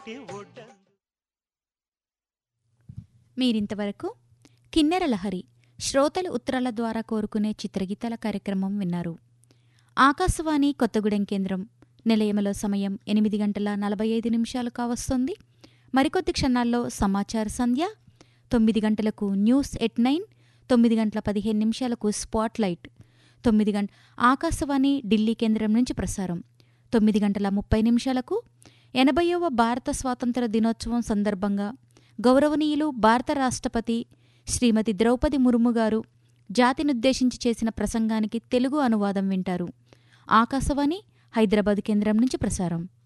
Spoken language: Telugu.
మీరింతవరకు కిన్నెర లహరి శ్రోతలు ఉత్తరాల ద్వారా కోరుకునే చిత్రగీతాల కార్యక్రమం విన్నారు ఆకాశవాణి కొత్తగూడెం కేంద్రం నిలయమలో సమయం ఎనిమిది గంటల నలభై ఐదు నిమిషాలు కావస్తోంది మరికొద్ది క్షణాల్లో సమాచార సంధ్య తొమ్మిది గంటలకు న్యూస్ ఎట్ నైన్ తొమ్మిది గంటల పదిహేను నిమిషాలకు స్పాట్ లైట్ తొమ్మిది గంట ఆకాశవాణి ఢిల్లీ కేంద్రం నుంచి ప్రసారం తొమ్మిది గంటల ముప్పై నిమిషాలకు ఎనభైవ భారత స్వాతంత్ర దినోత్సవం సందర్భంగా గౌరవనీయులు భారత రాష్ట్రపతి శ్రీమతి ద్రౌపది ముర్ము గారు జాతినుద్దేశించి చేసిన ప్రసంగానికి తెలుగు అనువాదం వింటారు ఆకాశవాణి హైదరాబాద్ కేంద్రం నుంచి ప్రసారం